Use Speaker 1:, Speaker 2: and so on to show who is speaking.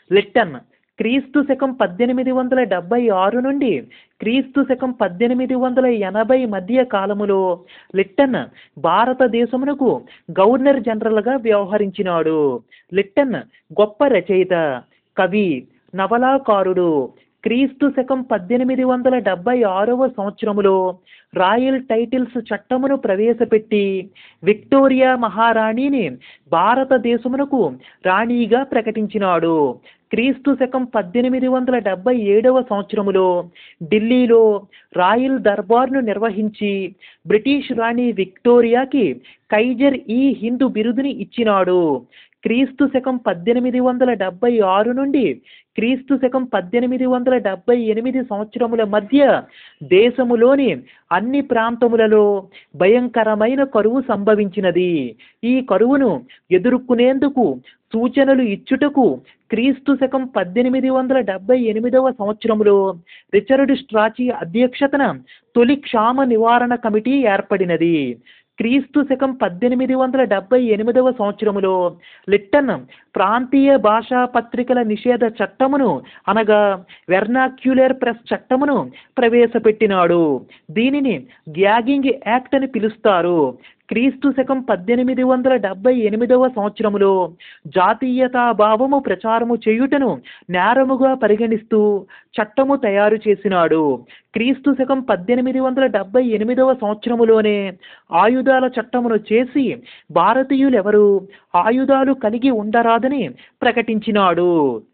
Speaker 1: Lytton క్రీస్తు శకం పద్దెనిమిది వందల డెబ్బై ఆరు నుండి క్రీస్తు శకం పద్దెనిమిది వందల ఎనభై మధ్య కాలములో లిట్టన్ భారతదేశమునకు గవర్నర్ జనరల్గా వ్యవహరించినాడు లిట్టన్ గొప్ప రచయిత కవి నవలాకారుడు క్రీస్తు శకం పద్దెనిమిది వందల డెబ్బై ఆరవ సంవత్సరములో రాయల్ టైటిల్స్ చట్టమును ప్రవేశపెట్టి విక్టోరియా మహారాణిని భారతదేశమునకు రాణిగా ప్రకటించినాడు క్రీస్తు శకం పద్దెనిమిది వందల డెబ్బై ఏడవ సంవత్సరములో ఢిల్లీలో రాయల్ దర్బార్ను నిర్వహించి బ్రిటిష్ రాణి విక్టోరియాకి కైజర్ ఈ హిందూ బిరుదుని ఇచ్చినాడు క్రీస్తు శకం పద్దెనిమిది వందల డెబ్బై ఆరు నుండి క్రీస్తు శకం పద్దెనిమిది వందల డెబ్బై ఎనిమిది సంవత్సరముల మధ్య దేశములోని అన్ని ప్రాంతములలో భయంకరమైన కరువు సంభవించినది ఈ కరువును ఎదుర్కొనేందుకు సూచనలు ఇచ్చుటకు క్రీస్తు శకం పద్దెనిమిది వందల డెబ్బై ఎనిమిదవ సంవత్సరములో రిచర్డ్ స్ట్రాచి అధ్యక్షతన తొలి క్షామ నివారణ కమిటీ ఏర్పడినది క్రీస్తు శకం పద్దెనిమిది వందల డెబ్బై ఎనిమిదవ సంవత్సరములో లిట్టన్ ప్రాంతీయ భాషా పత్రికల నిషేధ చట్టమును అనగా వెర్నాక్యులర్ ప్రెస్ చట్టమును ప్రవేశపెట్టినాడు దీనిని గ్యాగింగ్ యాక్ట్ అని పిలుస్తారు క్రీస్తు శకం పద్దెనిమిది వందల డెబ్బై ఎనిమిదవ సంవత్సరములో జాతీయతా భావము ప్రచారము చేయుటను నేరముగా పరిగణిస్తూ చట్టము తయారు చేసినాడు క్రీస్తు శకం పద్దెనిమిది వందల డెబ్బై ఎనిమిదవ సంవత్సరములోనే ఆయుధాల చట్టమును చేసి భారతీయులెవరు ఆయుధాలు కలిగి ఉండరాదని ప్రకటించినాడు